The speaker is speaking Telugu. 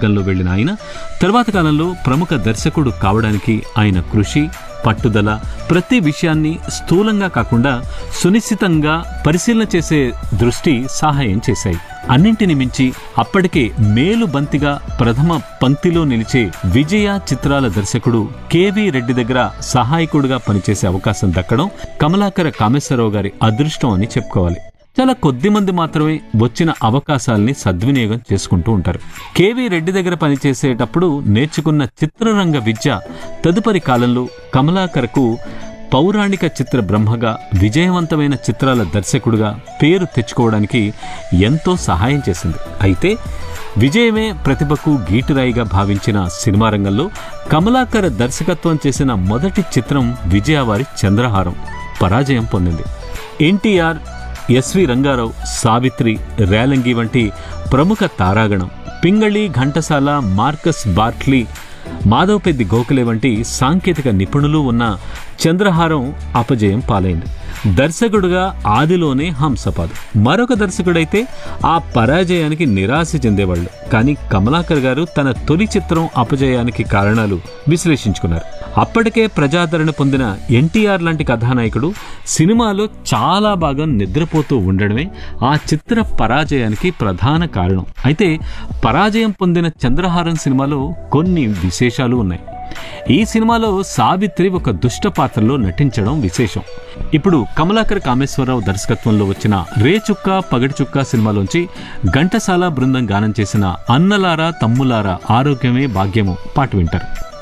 మార్గంలో వెళ్ళిన ఆయన తర్వాత కాలంలో ప్రముఖ దర్శకుడు కావడానికి ఆయన కృషి పట్టుదల ప్రతి విషయాన్ని స్థూలంగా కాకుండా సునిశ్చితంగా పరిశీలన చేసే దృష్టి సహాయం చేశాయి అన్నింటిని మించి అప్పటికే మేలు బంతిగా ప్రథమ పంక్తిలో నిలిచే విజయ చిత్రాల దర్శకుడు కేవీ రెడ్డి దగ్గర సహాయకుడిగా పనిచేసే అవకాశం దక్కడం కమలాకర కామేశ్వరరావు గారి అదృష్టం అని చెప్పుకోవాలి చాలా కొద్ది మంది మాత్రమే వచ్చిన అవకాశాల్ని సద్వినియోగం చేసుకుంటూ ఉంటారు కేవీ రెడ్డి దగ్గర పనిచేసేటప్పుడు నేర్చుకున్న చిత్రరంగ విద్య తదుపరి కాలంలో కమలాకరకు పౌరాణిక చిత్ర బ్రహ్మగా విజయవంతమైన చిత్రాల దర్శకుడిగా పేరు తెచ్చుకోవడానికి ఎంతో సహాయం చేసింది అయితే విజయమే ప్రతిభకు గీటురాయిగా భావించిన సినిమా రంగంలో కమలాకర దర్శకత్వం చేసిన మొదటి చిత్రం విజయవారి చంద్రహారం పరాజయం పొందింది ఎన్టీఆర్ ఎస్వి రంగారావు సావిత్రి రేలంగి వంటి ప్రముఖ తారాగణం పింగళి ఘంటసాల మార్కస్ బార్ట్లీ మాధవపెద్ది గోఖలే వంటి సాంకేతిక నిపుణులు ఉన్న చంద్రహారం అపజయం పాలైంది దర్శకుడుగా ఆదిలోనే హంసపాదు మరొక దర్శకుడైతే ఆ పరాజయానికి నిరాశ చెందేవాళ్ళు కానీ కమలాకర్ గారు తన తొలి చిత్రం అపజయానికి కారణాలు విశ్లేషించుకున్నారు అప్పటికే ప్రజాదరణ పొందిన ఎన్టీఆర్ లాంటి కథానాయకుడు సినిమాలో చాలా బాగా నిద్రపోతూ ఉండడమే ఆ చిత్ర పరాజయానికి ప్రధాన కారణం అయితే పరాజయం పొందిన చంద్రహారం సినిమాలో కొన్ని విశేషాలు ఉన్నాయి ఈ సినిమాలో సావిత్రి ఒక దుష్ట పాత్రలో నటించడం విశేషం ఇప్పుడు కమలాకర్ కామేశ్వరరావు దర్శకత్వంలో వచ్చిన రేచుక్క పగడిచుక్క సినిమాలోంచి ఘంటసాల బృందం గానం చేసిన అన్నలారా తమ్ములారా ఆరోగ్యమే భాగ్యము పాట వింటారు